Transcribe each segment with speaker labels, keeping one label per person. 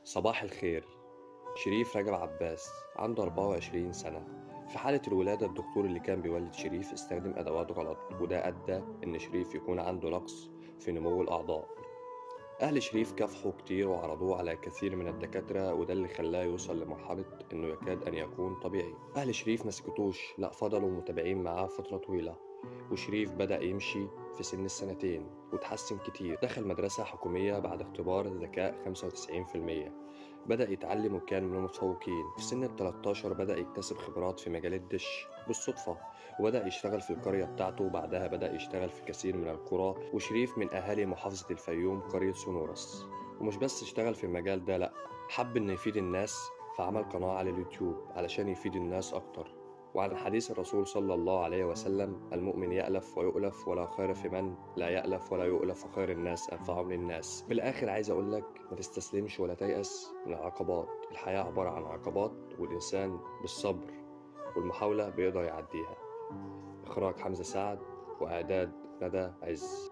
Speaker 1: صباح الخير شريف رجب عباس عنده 24 سنة في حالة الولادة الدكتور اللي كان بيولد شريف استخدم أدوات غلط وده أدى إن شريف يكون عنده نقص في نمو الأعضاء أهل شريف كافحوا كتير وعرضوه على كثير من الدكاترة وده اللي خلاه يوصل لمرحلة إنه يكاد أن يكون طبيعي أهل شريف مسكتوش لأ فضلوا متابعين معاه فترة طويلة وشريف بدأ يمشي في سن السنتين وتحسن كتير دخل مدرسة حكومية بعد اختبار ذكاء 95% بدأ يتعلم وكان من المتفوقين في سن ال 13 بدأ يكتسب خبرات في مجال الدش بالصدفة وبدأ يشتغل في القرية بتاعته وبعدها بدأ يشتغل في كثير من القرى وشريف من أهالي محافظة الفيوم قرية سونورس ومش بس اشتغل في المجال ده لأ حب إنه يفيد الناس فعمل قناة على اليوتيوب علشان يفيد الناس أكتر وعن حديث الرسول صلى الله عليه وسلم المؤمن يألف ويؤلف ولا خير في من لا يألف ولا يؤلف وخير الناس أنفعهم للناس بالآخر عايز أقول لك ما تستسلمش ولا تيأس من العقبات الحياة عبارة عن عقبات والإنسان بالصبر والمحاولة بيقدر يعديها إخراج حمزة سعد وإعداد ندى عز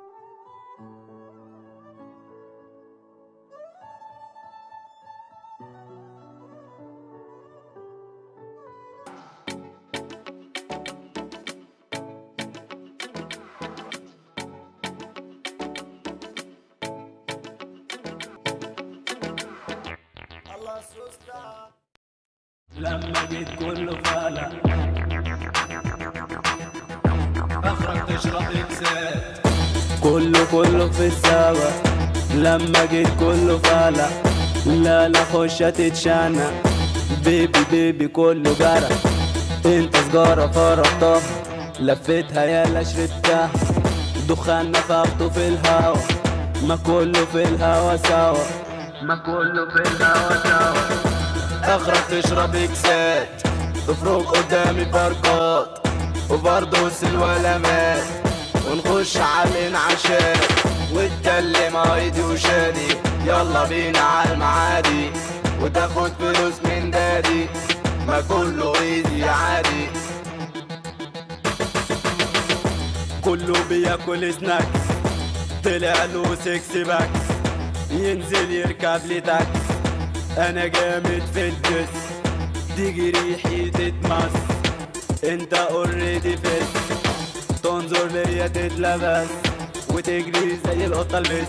Speaker 2: لما جيت كله فالع اخرج تشرب اكسات كله كله في السوا لما جيت كله فالع لا لا خش تتشنى بيبي بيبي كله جرى انت سجارة فرطتها لفيتها يلا شربتها دخان نفخته في الهوا ما كله في الهوا سوا ما كله في الهوا سوا اخرج تشرب اكسات تفرق قدامي فرقات وبرضه الولا مات ونخش على الانعاشات واتكلم ايدي وشادي يلا بينا على المعادي وتاخد فلوس من دادي ما كله ايزي عادي كله بياكل سناكس طلع له سكس باكس ينزل يركب لي تاكس انا جامد في الدس تيجي ريحي تتمس انت اوريدي فيس تنظر ليا تتلبس وتجري زي القطه البس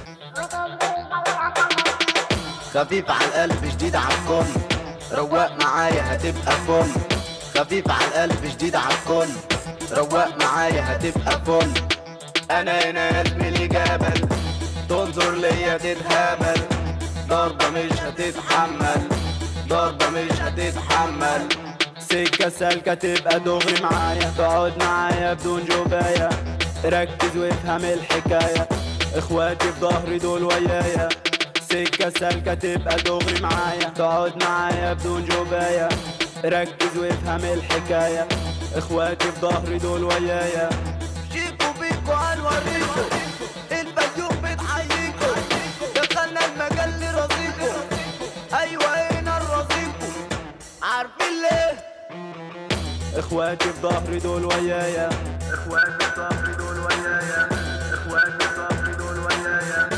Speaker 2: خفيف على القلب شديد على الكل رواق معايا هتبقى فل خفيف على القلب شديد على الكل رواق معايا هتبقى فل انا هنا زميلي جبل تنظر ليا تتهبل ضربة مش هتتحمل ضربة مش هتتحمل سكة سالكة تبقى دغري معايا تقعد معايا بدون جباية ركز وافهم الحكاية اخواتي في ظهري دول ويايا سكة سالكة تبقى دغري معايا تقعد معايا بدون جباية ركز وافهم الحكاية اخواتي في ظهري دول ويايا شيكو بيكو هنوريكو الفيوم بتحييكو دخلنا المجال لرصيكو ايوه هنا الرصيكو عارفين ليه اخواتي في ظهري دول ويايا اخواتي في ظهري دول ويايا اخواتي في ظهري دول ويايا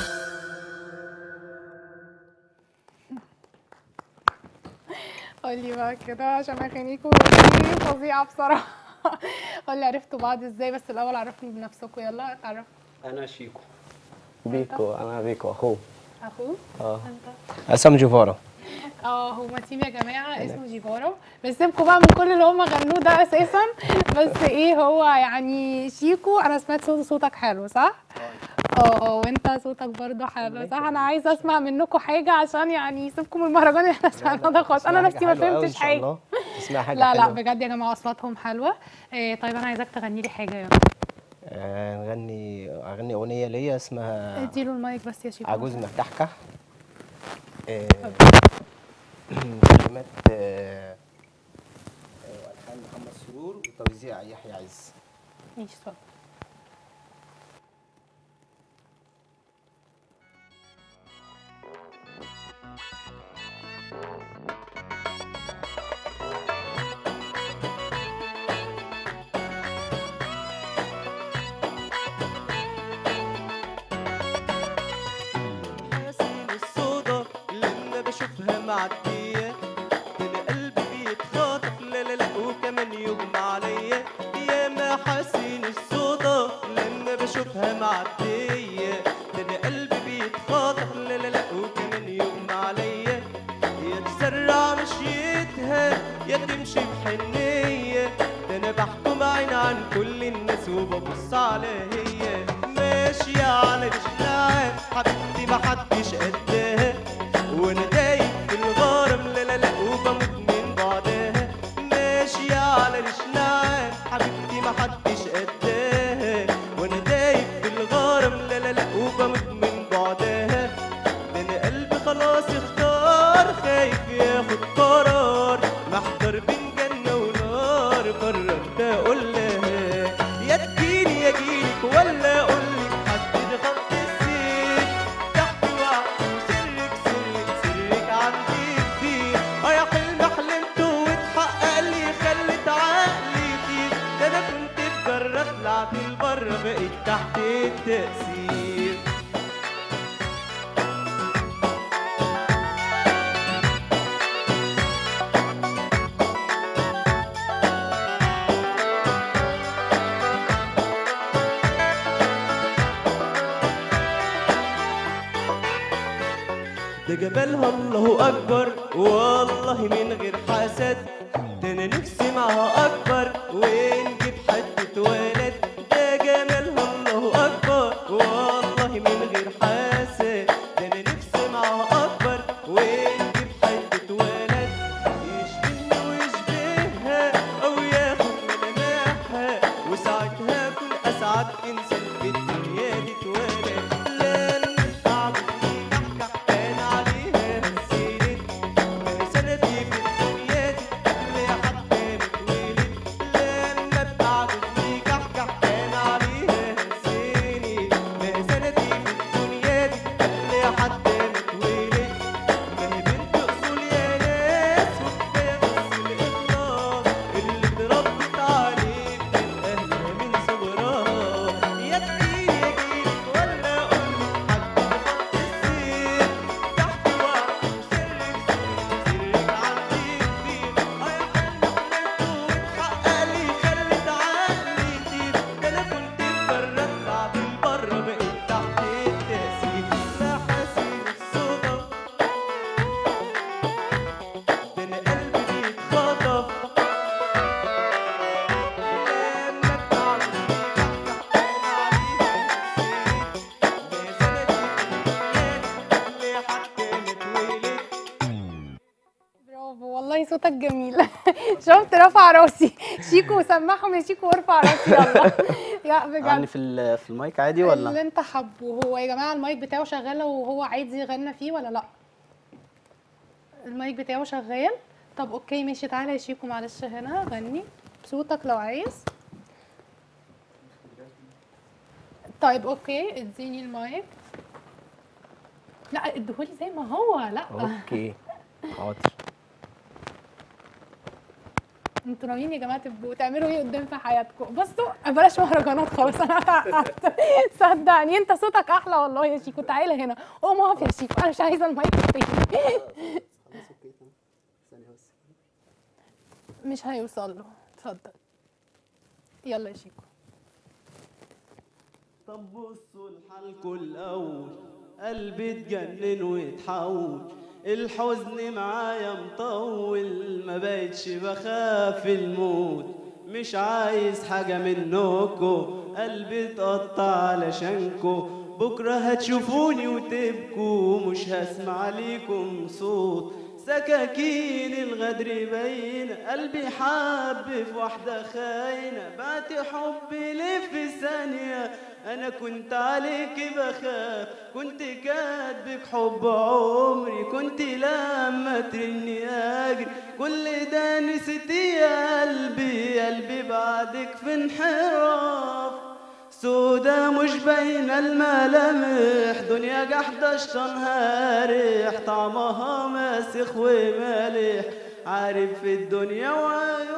Speaker 3: قولي بقى كده عشان اغانيكم دي فظيعه بصراحه قولي عرفتوا بعض ازاي بس الاول عرفني بنفسكم يلا اتعرف
Speaker 4: انا شيكو بيكو انا بيكو اخوه
Speaker 3: اخوه
Speaker 4: اه
Speaker 3: انت
Speaker 4: عصام جوفارا
Speaker 3: اه هو تيم يا جماعه اسمه جيفارو بس سيبكم بقى من كل اللي هم غنوه ده اساسا بس ايه هو يعني شيكو انا سمعت صوت صوتك حلو صح؟ اه اه وانت صوتك برضه حلو صح انا عايزه اسمع منكم حاجه عشان يعني سيبكم من المهرجان اللي احنا سمعناه ده خالص انا نفسي ما فهمتش حاجه
Speaker 4: اسمها حاجه
Speaker 3: لا لا
Speaker 4: حلوة.
Speaker 3: بجد يا جماعه اصواتهم حلوه إيه طيب انا عايزاك تغني لي حاجه يلا
Speaker 4: آه، نغني اغني اغنيه ليا اسمها
Speaker 3: اديله المايك بس يا شيكو
Speaker 4: عجوز مفتحكه آه، كلمات آه، آه، والحان محمد سرور وتوزيع يحيى عز
Speaker 3: ماشي اتفضل
Speaker 2: الصدى اللي
Speaker 5: معدية من قلبي بيتخاطف لا لا لا وكمان يغمى عليا يا محاسن الصودا لما بشوفها معدية من قلبي بيتخاطف لا لا لا وكمان يغمى عليا يا تسرع مشيتها يا تمشي بحنية ده انا بحكم عين عن كل الناس وببص على هي ماشية على رجلها حبيبتي محدش قدها وانا دايب في الغرام لا لا لا وبموت من بعدها ماشية على رجلها حبيبتي محدش قدها وانا دايب في الغرام لا لا لا وبموت من بعدها ده انا قلبي خلاص اختار خايف ياخد قرار محتار بين جنة ونار قررت اقول لها يا تجيني يا جيلك ولا اقول لك حدد خط السير تحت وقت وسرك سرك سرك عندي كتير اه يا حلم حلمته واتحقق لي خلت عقلي يطير ده انا كنت بجرة طلعت لبره بقيت تحت التأثير ده جبلها الله اكبر والله من غير حسد ده انا نفسي معاها اكبر ونجيب حتة ولد ده جمالها الله اكبر والله من غير حسد ده انا نفسي معاها اكبر ونجيب حتة ولد يشبهني ويشبهها او ياخد ملامحها وساعتها اكون اسعد انسان في الدنيا دي اتولد لما تعبني كحكح كان عليها مسيرت ما سندي في الدنيا دي قبل حد متولد لما بتعبني كحكح كان عليها مسيرت ما سندي في الدنيا دي قبل حد متولد ما هي بنت اصول يا ناس وكفايه بس الاخلاص اللي اتربت عليه من اهلها من صغرها يا تجيلي يا جيلك ولا اقولك حد خط السير تحت وقت وسرك سرك عندي كتير اه يا حلم حلمته واتحقق لي خلت عقلي يطير ده انا كنت بره بعد البره بقيت تحت التأثير لا حاسين الصدف ده انا قلبي بيتخطف لما بتعرفني كحكح كان عليها نسيت ما سندي في الدنيا اللي حد متولد
Speaker 3: برافو والله صوتك جميل شفت رفع راسي شيكو سمعهم يا شيكو وارفع راسي يلا يا
Speaker 4: يعني
Speaker 3: بجد
Speaker 4: في ال- في المايك عادي
Speaker 3: اللي
Speaker 4: ولا
Speaker 3: انت حبه هو يا جماعه المايك بتاعه شغال وهو عايز يغنى فيه ولا لا المايك بتاعه شغال طب اوكي ماشي تعالى يا شيكو معلش هنا غني بصوتك لو عايز طيب اوكي اديني المايك لا اديهولي زي ما هو لا
Speaker 4: اوكي حاضر
Speaker 3: انتوا ناويين يا جماعه تبقوا تعملوا ايه قدام في حياتكم بصوا بلاش مهرجانات خالص انا اتعقدت صدقني انت صوتك احلى والله يا شيكو تعالى هنا قوم اقف يا شيكو انا مش عايزه المايك التاني مش هيوصل له اتفضل يلا يا شيكو
Speaker 5: طب بصوا لحالكوا الأول قلبي اتجنن واتحول الحزن معايا مطول ما بقتش بخاف الموت مش عايز حاجة منكو قلبي اتقطع علشانكو بكرة هتشوفوني وتبكوا مش هسمع ليكم صوت سكاكين الغدر باينة قلبي حب في واحدة خاينة بعت حبي ليه في ثانية أنا كنت عليك بخاف كنت كاتبك حب عمري كنت لما ترني أجري كل ده نسيتي يا قلبي قلبي بعدك في انحراف سودا مش باينة الملامح دنيا جحدة شطنها ريح طعمها ماسخ ومالح عارف في الدنيا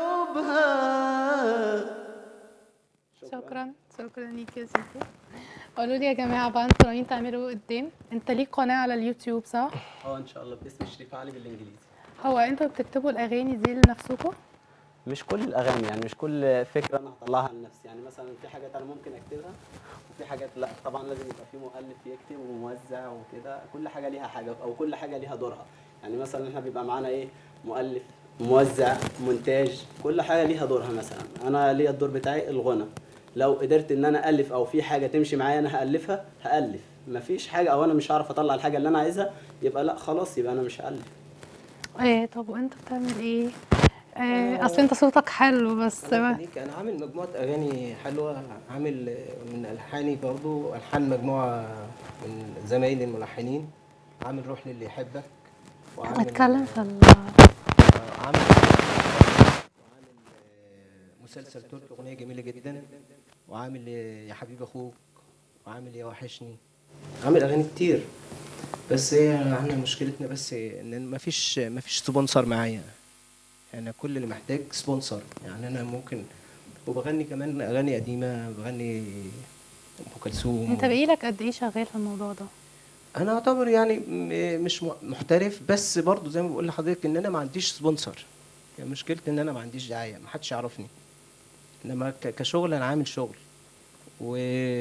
Speaker 5: وعيوبها
Speaker 3: شكرا شكرا ليك يا شيكو قولوا لي يا جماعه بقى انتوا ناويين تعملوا ايه قدام انت ليك قناه على اليوتيوب صح
Speaker 4: اه ان شاء الله باسم شريف علي بالانجليزي
Speaker 3: هو انتوا بتكتبوا الاغاني دي لنفسكم
Speaker 4: مش كل الاغاني يعني مش كل فكره انا هطلعها لنفسي يعني مثلا في حاجات انا ممكن اكتبها وفي حاجات لا طبعا لازم يبقى في مؤلف يكتب وموزع وكده كل حاجه ليها حاجه او كل حاجه ليها دورها يعني مثلا احنا بيبقى معانا ايه مؤلف موزع مونتاج كل حاجه ليها دورها مثلا انا ليا الدور بتاعي الغنى لو قدرت ان انا الف او في حاجه تمشي معايا انا هالفها هالف مفيش حاجه او انا مش هعرف اطلع الحاجه اللي انا عايزها يبقى لا خلاص يبقى انا مش هالف
Speaker 3: ايه طب وانت بتعمل ايه آه اصل انت صوتك حلو بس
Speaker 6: الله
Speaker 3: ما-
Speaker 6: يخليك انا عامل مجموعه اغاني حلوه عامل من الحاني برضو الحان مجموعه من زمايلي الملحنين عامل روح للي يحبك وعامل
Speaker 3: اتكلم في ال...
Speaker 6: آه، عامل وعامل آه، مسلسل تركي اغنيه جميله جدا وعامل آه، يا حبيب اخوك وعامل يا وحشني عامل اغاني كتير بس هي احنا مشكلتنا بس ان مفيش مفيش سبونسر معايا انا كل اللي محتاج سبونسر يعني انا ممكن وبغني كمان اغاني قديمه بغني ام كلثوم
Speaker 3: انت بقالك قد ايه شغال في الموضوع ده
Speaker 6: انا اعتبر يعني م- مش م- محترف بس برضو زي ما بقول لحضرتك ان انا ما عنديش سبونسر يعني مشكلتي ان انا ما عنديش دعايه ما حدش يعرفني انما ك- كشغل انا عامل شغل و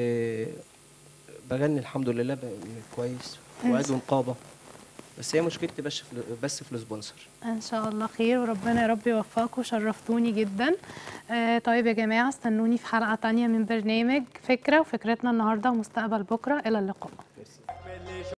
Speaker 6: بغني الحمد لله ب- كويس وعضو نقابه بس هي مشكلتي بس في بس في السبونسر
Speaker 3: ان شاء الله خير وربنا يا رب يوفقكم شرفتوني جدا آه طيب يا جماعه استنوني في حلقه تانية من برنامج فكره وفكرتنا النهارده ومستقبل بكره الى اللقاء